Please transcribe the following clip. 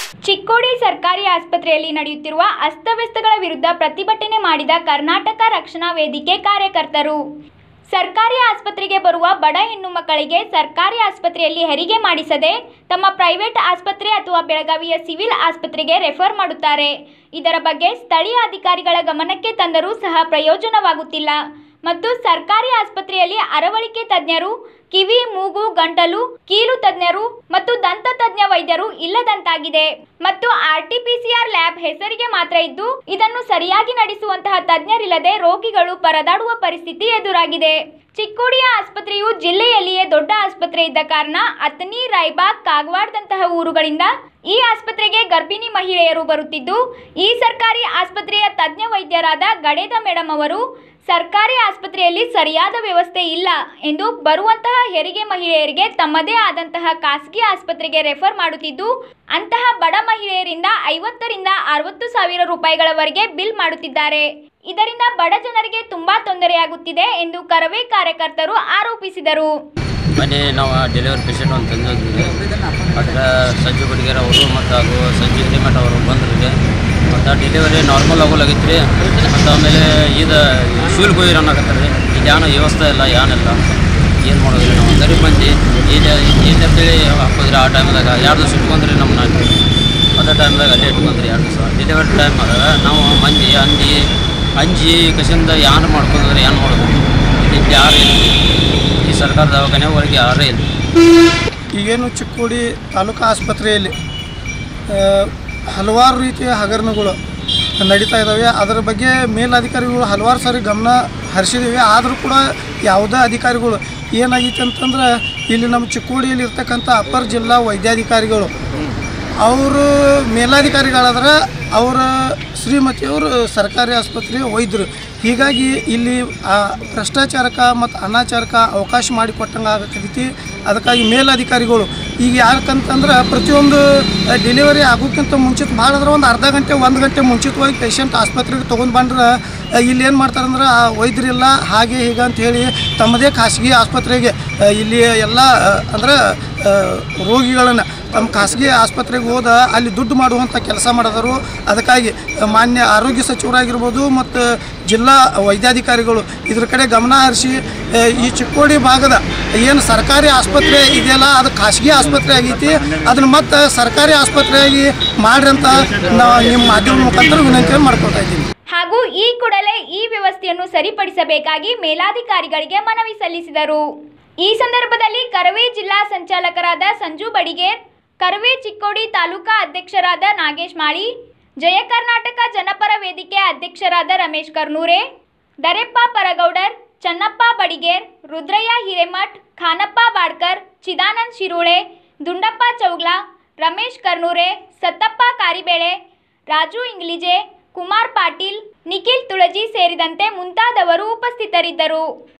ಚಿಕ್ಕೋಡಿ ಸರ್ಕಾರಿ ಆಸ್ಪತ್ರೆಯಲ್ಲಿ ನಡೆಯುತ್ತಿರುವ ಅಸ್ತವ್ಯಸ್ತಗಳ ವಿರುದ್ಧ ಪ್ರತಿಭಟನೆ ಮಾಡಿದ ಕರ್ನಾಟಕ ರಕ್ಷಣಾ ವೇದಿಕೆ ಕಾರ್ಯಕರ್ತರು ಸರ್ಕಾರಿ ಆಸ್ಪತ್ರೆಗೆ ಬರುವ ಬಡ ಹೆಣ್ಣು ಮಕ್ಕಳಿಗೆ ಸರ್ಕಾರಿ ಆಸ್ಪತ್ರೆಯಲ್ಲಿ ಹೆರಿಗೆ ಮಾಡಿಸದೆ ತಮ್ಮ ಪ್ರೈವೇಟ್ ಆಸ್ಪತ್ರೆ ಅಥವಾ ಬೆಳಗಾವಿಯ ಸಿವಿಲ್ ಆಸ್ಪತ್ರೆಗೆ ರೆಫರ್ ಮಾಡುತ್ತಾರೆ ಇದರ ಬಗ್ಗೆ ಸ್ಥಳೀಯ ಅಧಿಕಾರಿಗಳ ಗಮನಕ್ಕೆ ತಂದರೂ ಸಹ ಪ್ರಯೋಜನವಾಗುತ್ತಿಲ್ಲ ಮತ್ತು ಸರ್ಕಾರಿ ಆಸ್ಪತ್ರೆಯಲ್ಲಿ ಅರವಳಿಕೆ ತಜ್ಞರು ಕಿವಿ ಮೂಗು ಗಂಟಲು ಕೀಲು ತಜ್ಞರು ಮತ್ತು ದಂತ ತಜ್ಞ ವೈದ್ಯರು ಇಲ್ಲದಂತಾಗಿದೆ ಮತ್ತು ಆರ್ಟಿಪಿಸಿಆರ್ ಲ್ಯಾಬ್ ಹೆಸರಿಗೆ ಮಾತ್ರ ಇದ್ದು ಇದನ್ನು ಸರಿಯಾಗಿ ನಡೆಸುವಂತಹ ತಜ್ಞರಿಲ್ಲದೆ ರೋಗಿಗಳು ಪರದಾಡುವ ಪರಿಸ್ಥಿತಿ ಎದುರಾಗಿದೆ ಚಿಕ್ಕೋಡಿಯ ಆಸ್ಪತ್ರೆಯು ಜಿಲ್ಲೆಯಲ್ಲಿಯೇ ದೊಡ್ಡ ಆಸ್ಪತ್ರೆ ಇದ್ದ ಕಾರಣ ಅತನಿ ರಾಯ್ಬಾಗ್ ಕಾಗವಾಡದಂತಹ ಊರುಗಳಿಂದ ಈ ಆಸ್ಪತ್ರೆಗೆ ಗರ್ಭಿಣಿ ಮಹಿಳೆಯರು ಬರುತ್ತಿದ್ದು ಈ ಸರ್ಕಾರಿ ಆಸ್ಪತ್ರೆಯ ತಜ್ಞ ವೈದ್ಯರಾದ ಗಡೇದ ಮೇಡಮ್ ಅವರು ಸರ್ಕಾರಿ ಆಸ್ಪತ್ರೆಯಲ್ಲಿ ಸರಿಯಾದ ವ್ಯವಸ್ಥೆ ಇಲ್ಲ ಎಂದು ಬರುವಂತಹ ಹೆರಿಗೆ ಮಹಿಳೆಯರಿಗೆ ತಮ್ಮದೇ ಆದಂತಹ ಖಾಸಗಿ ಆಸ್ಪತ್ರೆಗೆ ರೆಫರ್ ಮಾಡುತ್ತಿದ್ದು ಅಂತಹ ಬಡ ಮಹಿಳೆಯರಿಂದ ಐವತ್ತರಿಂದ ಅರವತ್ತು ಸಾವಿರ ರೂಪಾಯಿಗಳವರೆಗೆ ಬಿಲ್ ಮಾಡುತ್ತಿದ್ದಾರೆ ಇದರಿಂದ ಬಡ ಜನರಿಗೆ ತುಂಬಾ ತೊಂದರೆಯಾಗುತ್ತಿದೆ ಎಂದು ಕರವೇ ಕಾರ್ಯಕರ್ತರು ಆರೋಪಿಸಿದರು ಮನೆ ನಾವು ಡೆಲಿವರಿ ಪೇಷಂಟ್ ಅಂತ ತಂದಿದ್ವಿ ಅದರ ಸಂಜು ಬಡಿಗೆರ ಅವರು ಮತ್ತು ಅದು ಸಂಜು ಹಿರೇಮಠ ಅವರು ಬಂದ್ರಿಗೆ ಮತ್ತು ಡೆಲಿವರಿ ನಾರ್ಮಲ್ ಆಗೋಲಾಗಿತ್ತು ರೀ ಮತ್ತು ಆಮೇಲೆ ಇದು ಶೂಲ್ಗೆ ಹೋಗಿ ಅನ್ನಕತ್ತಾರೆ ರೀ ಈಗ ಏನೋ ವ್ಯವಸ್ಥೆ ಇಲ್ಲ ಏನಿಲ್ಲ ಏನು ಮಾಡೋದ್ರಿ ನಾವು ಗರೀಬ್ ಮಂದಿ ಏನು ಏನು ಅಂತೇಳಿ ಹಾಕೋದ್ರಿ ಆ ಟೈಮ್ದಾಗ ಎರಡು ದಿವಸ ಇಟ್ಕೊಂಡ್ರಿ ನಮ್ಮನ್ನ ಅದೇ ಟೈಮ್ದಾಗ ಅಲ್ಲೇ ಇಟ್ಕೊಂಡ್ರಿ ಎರಡು ದಿವಸ ಡೆಲಿವರಿ ಟೈಮ್ ಅದಾಗ ನಾವು ಮಂದಿ ಅಂದಿ ಅಂಜಿ ಕಸಿಂದ ಯಾರು ಮಾಡ್ಕೊಂಡ್ರೆ ಏನು ಮಾಡೋದು ಇಲ್ಲಿ ಯಾರು ಇಲ್ಲ ಈ ಸರ್ಕಾರ ದವಾಖಾನೆ ಒಳಗೆ ಯಾರೇ ಇಲ್ಲ ಈಗೇನು ಚಿಕ್ಕೋಡಿ ತಾಲೂಕು ಆಸ್ಪತ್ರೆಯಲ್ಲಿ ಆ, ಹಲವಾರು ರೀತಿಯ ಹಗರಣಗಳು ನಡೀತಾ ಇದ್ದಾವೆ ಅದರ ಬಗ್ಗೆ ಮೇಲಧಿಕಾರಿಗಳು ಹಲವಾರು ಸಾರಿ ಗಮನ ಹರಿಸಿದ್ದೀವಿ ಆದರೂ ಕೂಡ ಯಾವುದೇ ಅಧಿಕಾರಿಗಳು ಏನಾಗಿತ್ತು ಅಂತಂದ್ರೆ ಇಲ್ಲಿ ನಮ್ಮ ಚಿಕ್ಕೋಡಿಯಲ್ಲಿ ಇರ್ತಕ್ಕಂಥ ಅಪ್ಪರ್ ಜಿಲ್ಲಾ ವೈದ್ಯಾಧಿಕಾರಿಗಳು ಅವರು ಮೇಲಾಧಿಕಾರಿಗಳಾದ್ರೆ ಅವರ ಶ್ರೀಮತಿಯವರು ಸರ್ಕಾರಿ ಆಸ್ಪತ್ರೆಯ ವೈದ್ಯರು ಹೀಗಾಗಿ ಇಲ್ಲಿ ಆ ಭ್ರಷ್ಟಾಚಾರಕ್ಕೆ ಮತ್ತು ಅನಾಚಾರಕ್ಕೆ ಅವಕಾಶ ಮಾಡಿಕೊಟ್ಟಂಗೆ ಆಗತೈತಿ ಅದಕ್ಕಾಗಿ ಮೇಲಧಿಕಾರಿಗಳು ಈಗ ಯಾಕಂತಂದ್ರೆ ಪ್ರತಿಯೊಂದು ಡೆಲಿವರಿ ಆಗೋಕ್ಕಿಂತ ಮುಂಚಿತ ಭಾಳ ಅಂದ್ರೆ ಒಂದು ಅರ್ಧ ಗಂಟೆ ಒಂದು ಗಂಟೆ ಮುಂಚಿತವಾಗಿ ಪೇಷಂಟ್ ಆಸ್ಪತ್ರೆಗೆ ತೊಗೊಂಡು ಬಂದ್ರೆ ಆ, ಇಲ್ಲಿ ಏನು ಮಾಡ್ತಾರಂದ್ರೆ ಆ ವೈದ್ಯರಿಲ್ಲ ಹಾಗೆ ಹೀಗೆ ಅಂತ ಹೇಳಿ ತಮ್ಮದೇ ಖಾಸಗಿ ಆಸ್ಪತ್ರೆಗೆ ಆ, ಇಲ್ಲಿ ಎಲ್ಲ ಆ, ಅಂದ್ರೆ ಆ, ರೋಗಿಗಳನ್ನು ತಮ್ಮ ಖಾಸಗಿ ಆಸ್ಪತ್ರೆಗೆ ಹೋದ ಅಲ್ಲಿ ದುಡ್ಡು ಮಾಡುವಂಥ ಕೆಲಸ ಮಾಡಿದರು ಅದಕ್ಕಾಗಿ ಮಾನ್ಯ ಆರೋಗ್ಯ ಸಚಿವರಾಗಿರ್ಬೋದು ಮತ್ತು ಜಿಲ್ಲಾ ವೈದ್ಯಾಧಿಕಾರಿಗಳು ಇದ್ರ ಕಡೆ ಗಮನ ಹರಿಸಿ ಆ, ಈ ಚಿಕ್ಕೋಡಿ ಭಾಗದ ಏನು ಸರ್ಕಾರಿ ಆಸ್ಪತ್ರೆ ಇದೆಯಲ್ಲ ಅದು ಖಾಸಗಿ ಆಸ್ಪತ್ರೆ ಆಗೈತಿ ಅದನ್ನು ಮತ್ತೆ ಸರ್ಕಾರಿ ಆಸ್ಪತ್ರೆಯಾಗಿ ಮಾಡ್ರಿ ಅಂತ ನಾವು ನಿಮ್ಮ ಮಾಧ್ಯಮ ಮುಖಾಂತರ ವಿನಂತಿಯನ್ನು ಮಾಡ್ಕೊಳ್ತಾ ಇದ್ದೀನಿ ಹಾಗೂ ಈ ಕೂಡಲೇ ಈ ವ್ಯವಸ್ಥೆಯನ್ನು ಸರಿಪಡಿಸಬೇಕಾಗಿ ಮೇಲಾಧಿಕಾರಿಗಳಿಗೆ ಮನವಿ ಸಲ್ಲಿಸಿದರು ಈ ಸಂದರ್ಭದಲ್ಲಿ ಕರವೇ ಜಿಲ್ಲಾ ಸಂಚಾಲಕರಾದ ಸಂಜು ಬಡಿಗೇರ್ ಕರವೇ ಚಿಕ್ಕೋಡಿ ತಾಲೂಕಾ ಅಧ್ಯಕ್ಷರಾದ ನಾಗೇಶ್ ಮಾಳಿ ಜಯ ಕರ್ನಾಟಕ ಜನಪರ ವೇದಿಕೆ ಅಧ್ಯಕ್ಷರಾದ ರಮೇಶ್ ಕರ್ನೂರೆ ದರೆಪ್ಪ ಪರಗೌಡರ್ ಚನ್ನಪ್ಪ ಬಡಿಗೇರ್ ರುದ್ರಯ್ಯ ಹಿರೇಮಠ್ ಖಾನಪ್ಪ ಬಾಡ್ಕರ್ ಚಿದಾನಂದ್ ಶಿರೋಳೆ ದುಂಡಪ್ಪ ಚೌಗ್ಲಾ ರಮೇಶ್ ಕರ್ನೂರೆ ಸತ್ತಪ್ಪ ಕಾರಿಬೇಳೆ ರಾಜು ಇಂಗ್ಲಿಜೆ ಕುಮಾರ್ ಪಾಟೀಲ್ ನಿಖಿಲ್ ತುಳಜಿ ಸೇರಿದಂತೆ ಮುಂತಾದವರು ಉಪಸ್ಥಿತರಿದ್ದರು